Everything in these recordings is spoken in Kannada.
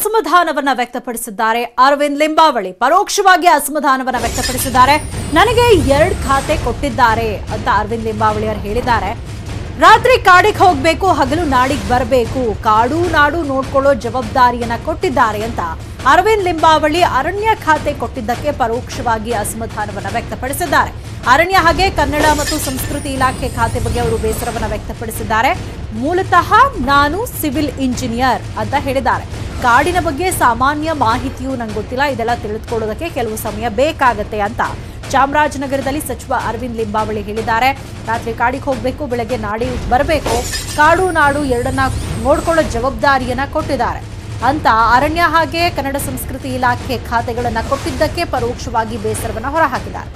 ಅಸಮಾಧಾನವನ್ನ ವ್ಯಕ್ತಪಡಿಸಿದ್ದಾರೆ ಅರವಿಂದ್ ಲಿಂಬಾವಳಿ ಪರೋಕ್ಷವಾಗಿ ಅಸಮಾಧಾನವನ್ನ ವ್ಯಕ್ತಪಡಿಸಿದ್ದಾರೆ ನನಗೆ ಎರಡು ಖಾತೆ ಕೊಟ್ಟಿದ್ದಾರೆ ಅಂತ ಅರವಿಂದ್ ಲಿಂಬಾವಳಿ ಅವರು ಹೇಳಿದ್ದಾರೆ ರಾತ್ರಿ ಕಾಡಿಗೆ ಹೋಗ್ಬೇಕು ಹಗಲು ನಾಡಿಗೆ ಬರಬೇಕು ಕಾಡು ನಾಡು ನೋಡ್ಕೊಳ್ಳೋ ಜವಾಬ್ದಾರಿಯನ್ನ ಕೊಟ್ಟಿದ್ದಾರೆ ಅಂತ ಅರವಿಂದ್ ಲಿಂಬಾವಳಿ ಅರಣ್ಯ ಖಾತೆ ಕೊಟ್ಟಿದ್ದಕ್ಕೆ ಪರೋಕ್ಷವಾಗಿ ಅಸಮಾಧಾನವನ್ನ ವ್ಯಕ್ತಪಡಿಸಿದ್ದಾರೆ ಅರಣ್ಯ ಹಾಗೆ ಕನ್ನಡ ಮತ್ತು ಸಂಸ್ಕೃತಿ ಇಲಾಖೆ ಖಾತೆ ಬಗ್ಗೆ ಅವರು ಬೇಸರವನ್ನ ವ್ಯಕ್ತಪಡಿಸಿದ್ದಾರೆ ಮೂಲತಃ ನಾನು ಸಿವಿಲ್ ಇಂಜಿನಿಯರ್ ಅಂತ ಹೇಳಿದ್ದಾರೆ ಕಾಡಿನ ಬಗ್ಗೆ ಸಾಮಾನ್ಯ ಮಾಹಿತಿಯು ನಂಗೆ ಗೊತ್ತಿಲ್ಲ ಇದೆಲ್ಲ ತಿಳಿದುಕೊಳ್ಳೋದಕ್ಕೆ ಕೆಲವು ಸಮಯ ಬೇಕಾಗತ್ತೆ ಅಂತ ಚಾಮರಾಜನಗರದಲ್ಲಿ ಸಚಿವ ಅರವಿಂದ್ ಲಿಂಬಾವಳಿ ಹೇಳಿದ್ದಾರೆ ರಾತ್ರಿ ಕಾಡಿಗೆ ಹೋಗಬೇಕು ಬೆಳಗ್ಗೆ ನಾಡಿ ಬರಬೇಕು ಕಾಡು ನಾಡು ಎರಡನ್ನ ನೋಡ್ಕೊಳ್ಳೋ ಜವಾಬ್ದಾರಿಯನ್ನ ಕೊಟ್ಟಿದ್ದಾರೆ ಅಂತ ಅರಣ್ಯ ಹಾಗೆ ಕನ್ನಡ ಸಂಸ್ಕೃತಿ ಇಲಾಖೆ ಖಾತೆಗಳನ್ನ ಕೊಟ್ಟಿದ್ದಕ್ಕೆ ಪರೋಕ್ಷವಾಗಿ ಬೇಸರವನ್ನ ಹೊರಹಾಕಿದ್ದಾರೆ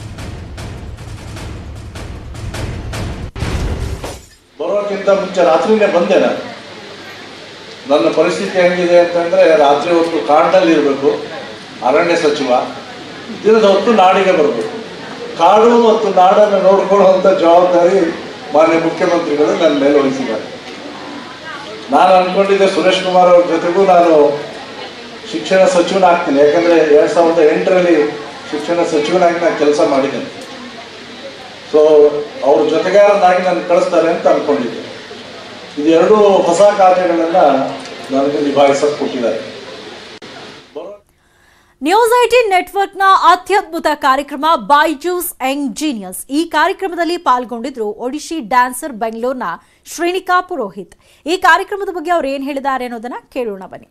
ಬರೋಕ್ಕಿಂತ ಮುಂಚೆ ರಾತ್ರಿನೇ ಬಂದೆ ನಾನು ನನ್ನ ಪರಿಸ್ಥಿತಿ ಹೆಂಗಿದೆ ಅಂತಂದ್ರೆ ರಾತ್ರಿ ಹೊತ್ತು ಕಾಡಿನಲ್ಲಿ ಇರಬೇಕು ಅರಣ್ಯ ಸಚಿವ ದಿನದ ಹೊತ್ತು ನಾಡಿಗೆ ಬರಬೇಕು ಕಾಡು ಮತ್ತು ನಾಡನ್ನು ನೋಡ್ಕೊಳ್ಳುವಂಥ ಜವಾಬ್ದಾರಿ ಮಾನ್ಯ ಮುಖ್ಯಮಂತ್ರಿಗಳು ನನ್ನ ಮೇಲೆ ವಹಿಸಿದ್ದಾರೆ ನಾನು ಅನ್ಕೊಂಡಿದ್ದೆ ಸುರೇಶ್ ಕುಮಾರ್ ಅವ್ರ ಜೊತೆಗೂ ನಾನು ಶಿಕ್ಷಣ ಸಚಿವನಾಗ್ತೀನಿ ಯಾಕಂದ್ರೆ ಎರಡ್ ಸಾವಿರದ ಎಂಟರಲ್ಲಿ ಶಿಕ್ಷಣ ಸಚಿವನಾಗಿ ನಾನು ಕೆಲಸ ಮಾಡಿದ್ದೇನೆ ಸೊ ಅವ್ರ ಜೊತೆಗಾರನಾಗಿ ನಾನು ಕಳಿಸ್ತಾರೆ ಅಂತ ಅನ್ಕೊಂಡಿದ್ದೆ ಇದು ಎರಡು ಹೊಸ ಖಾತೆಗಳನ್ನ ನನಗೆ ನಿಭಾಯಿಸಕ್ ಕೊಟ್ಟಿದ್ದಾರೆ ನ್ಯೂಸ್ ಐಟೀನ್ ನೆಟ್ವರ್ಕ್ನ ಅತ್ಯದ್ಭುತ ಕಾರ್ಯಕ್ರಮ ಬೈಜೂಸ್ ಯಂಗ್ ಜೀನಿಯಸ್ ಈ ಕಾರ್ಯಕ್ರಮದಲ್ಲಿ ಪಾಲ್ಗೊಂಡಿದ್ರು ಒಡಿಶಿ ಡ್ಯಾನ್ಸರ್ ಬೆಂಗಳೂರಿನ ಶ್ರೇಣಿಕಾ ಪುರೋಹಿತ್ ಈ ಕಾರ್ಯಕ್ರಮದ ಬಗ್ಗೆ ಅವ್ರು ಏನ್ ಹೇಳಿದ್ದಾರೆ ಅನ್ನೋದನ್ನ ಕೇಳೋಣ ಬನ್ನಿ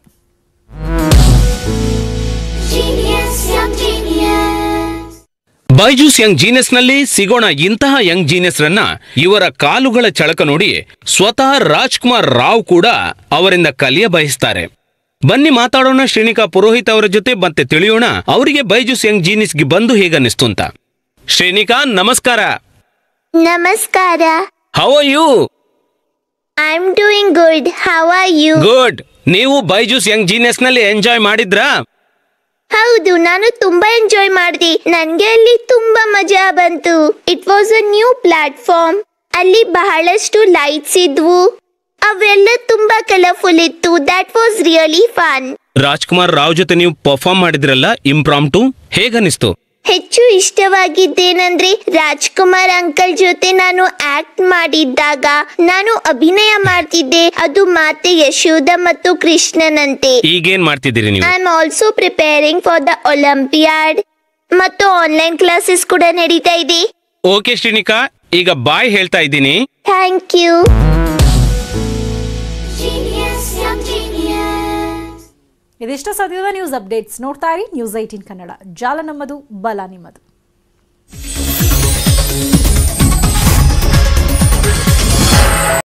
Genius, young genius. Byju's young genius ನಲ್ಲಿ ಸಿಗೋಣ ಇಂತಹ ಯಂಗ್ ಜೀನಿಯಸ್ ರನ್ನ ಇವರ ಕಾಲುಗಳ ಚಳಕ ನೋಡಿ ಸ್ವತಃ ರಾಜ್ಕುಮಾರ್ ರಾವ್ ಕೂಡ ಅವರಿಂದ ಕಲಿಯ ಬಯಸ್ತಾರೆ ಬನ್ನಿ ಮಾತಾಡೋಣ ಶ್ರೇಣಿಕಾ ಪುರೋಹಿತ್ ಅವರ ಜೊತೆ ಮತ್ತೆ ತಿಳಿಯೋಣ ಅವರಿಗೆ ಬೈಜೂಸ್ ಯಂಗ್ ಜೀನಿಯಸ್ಗೆ ಬಂದು ಹೇಗನ್ನಿಸ್ತು ಅಂತ ಶ್ರೇಣಿಕಾ ನಮಸ್ಕಾರ ನಮಸ್ಕಾರ how are you I am doing good how are you good ನೀವು ಬೈಜೂಸ್ ಯಂಗ್ ಜೀನಿಯಸ್ ನಲ್ಲಿ ಎಂಜಾಯ್ ಮಾಡಿದ್ರಾ ಹೌದು ನಾನು ತುಂಬಾ ಎಂಜಾಯ್ ಮಾಡಿದೆ ನನ್ಗೆ ಅಲ್ಲಿ ತುಂಬಾ ಮಜಾ ಬಂತು it was a new platform ಅಲ್ಲಿ ಬಹಳಷ್ಟು ಲೈಟ್ಸ್ ಇದ್ವು ಅವೆಲ್ಲ ತುಂಬಾ ಕಲರ್ಫುಲ್ ಇತ್ತು that was really fun Rajkumar Rao ಜೊತೆ ನೀವು ಪರ್ಫಾರ್ಮ್ ಮಾಡಿದ್ರಲ್ಲ ಇಂಪ್ರಾಮ್ಟು ಹೇಗನ್ನಿಸ್ತು ಹೆಚ್ಚು ಇಷ್ಟವಾಗಿದ್ದೇನೆಂದ್ರೆ ರಾಜ್ಕುಮಾರ್ ಅಂಕಲ್ ಜೊತೆ ನಾನು ಆಕ್ಟ್ ಮಾಡಿದ್ದಾಗ ನಾನು ಅಭಿನಯ ಮಾಡ್ತಿದ್ದೆ ಅದು ಮಾತೆ ಯಶೋಧ ಮತ್ತು ಕೃಷ್ಣನಂತೆ ಈಗೇನ್ ಮಾಡ್ತಿದ್ದೀರಿ ನೀವು I am also preparing for the olympiad ಮತ್ತು ಆನ್ಲೈನ್ ಕ್ಲಾಸಸ್ ಕೂಡ ನಡೀತಾ ಇದೆ ಓಕೆ ಶ್ರೇಣಿಕಾ ಈಗ ಬಾಯ್ ಹೇಳ್ತಾ ಇದ್ದೀನಿ ಥ್ಯಾಂಕ್ ಯು ಇದಿಷ್ಟ ಸದ್ಯದ ನ್ಯೂಸ್ ಅಪ್ಡೇಟ್ಸ್ ನೋಡ್ತಾ ಇರಿ ನ್ಯೂಸ್ ಐಟೀನ್ ಕನ್ನಡ ಜಾಲ ನಮ್ಮದು ಬಲ ನಿಮ್ಮದು